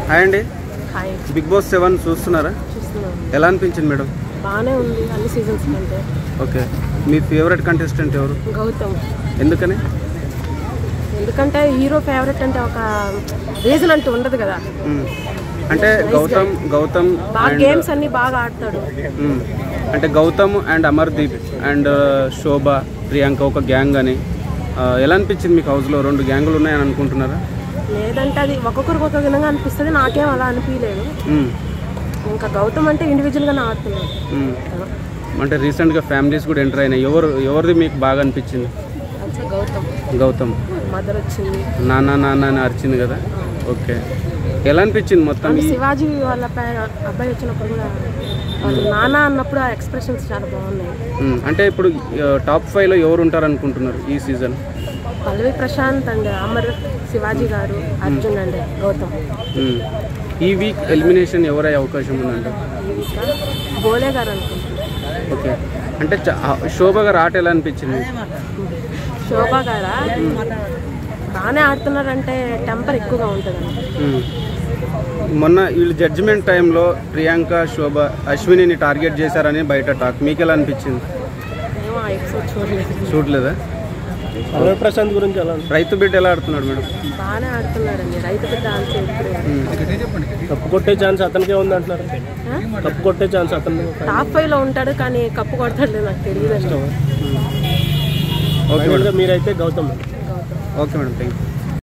Hi అండి hi big boss seven చూస్తున్నారా చూస్తున్నాను ఎలా అనిపించింది మేడం బాగానే ఉంది అన్ని సీజన్స్ కంటే ఓకే మీ ఫేవరెట్ కంటెస్టెంట్ ఎవరు గౌతమ్ ఎందుకని ఎందుకంటే హీరో ఫేవరెట్ అంటే ఒక రీజన్ అంటూ ఉండదు కదా మ్మ్. అంటే గౌతమ్ గౌతమ్ బాగా అండ్ గేమ్స్ అన్ని బాగా ఆడతాడు మ్మ్. అంటే గౌతమ్ అండ్ అమర్దీప్ అండ్ శోభ ప్రియాంక ఒక గ్యాంగ్ అని ఆ, ఎలా అనిపించింది మీకు హౌస్లో రెండు గ్యాంగులు ఉన్నాయని అనుకుంటున్నారా లేదంటే అది ఒక్కొక్కరికి ఒక విధంగా అనిపిస్తుంది నాకేం అలా అనిపించలేదు మ్మ్. ఇంకా గౌతమ్ అంటే ఇండివిజువల్గానే ఆడుతున్నాడు మ్మ్. అంటే రీసెంట్గా ఫ్యామిలీస్ కూడా ఎంటర్ అయినాయి ఎవరు ఎవరిది మీకు బాగా అనిపించింది అంటే గౌతమ్ గౌతమ్ మదర్ వచ్చింది నాన్న నాన్న అని అరిచింది కదా ఓకే ఎలా అనిపించింది మొత్తం అంటే ఈ శివాజీ వాళ్ళ పే- అబ్బాయి వచ్చినప్పుడు కూడా వాళ్ళు నాన్న అన్నప్పుడు ఆ ఎక్స్ప్రెషన్స్ చాలా బాగున్నాయి మ్మ్. అంటే ఇప్పుడు టాప్ ఫైవ్లో ఎవరు ఉంటారు అనుకుంటున్నారు ఈ season Pallavi Prashanth and Amar Shivaji garu Arjun and Gautam మ్మ్. ఈ వీక్ ఎలిమినేషన్ ఎవరయ్యే అవకాశం ఉందండి ఇంకా బోలే గారు అనుకుంటున్నాను ఓకే అంటే చ- ఆ శోభ గారు ఆట ఎలా అనిపించింది శోభా గారా బాగానే ఆడుతున్నారంటే టెంపర్ ఎక్కువగా ఉంటుంది మ్మ్. మొన్న వీళ్ళు జడ్జిమెంట్ టైంలో ప్రియాంక శోభ అశ్వినిని టార్గెట్ చేశారని బయట టాక్ మీకు ఎలా అనిపించింది ఏమో ఆ ఎపిసోడ్ చూడలేదు చూడలేదా అల్లరి ప్రశాంత్ గురించి ఎలా రైతు బిడ్డ ఎలా ఆడుతున్నాడు మేడం బాగానే ఆడుతున్నారండి రైతు పెద్ద ఆన్సర్ ఇప్పుడు కప్పు కొట్టే ఛాన్స్ అతనికే ఉంది అంటున్నారు కప్పు కొట్టే ఛాన్స్ అతను టాప్ ఫైవ్ లో ఉంటాడు కానీ కప్పు కొడతాడు నాకు తెలియదు ఓకే మేడం మీరైతే Gautam Gautam okay madam thank you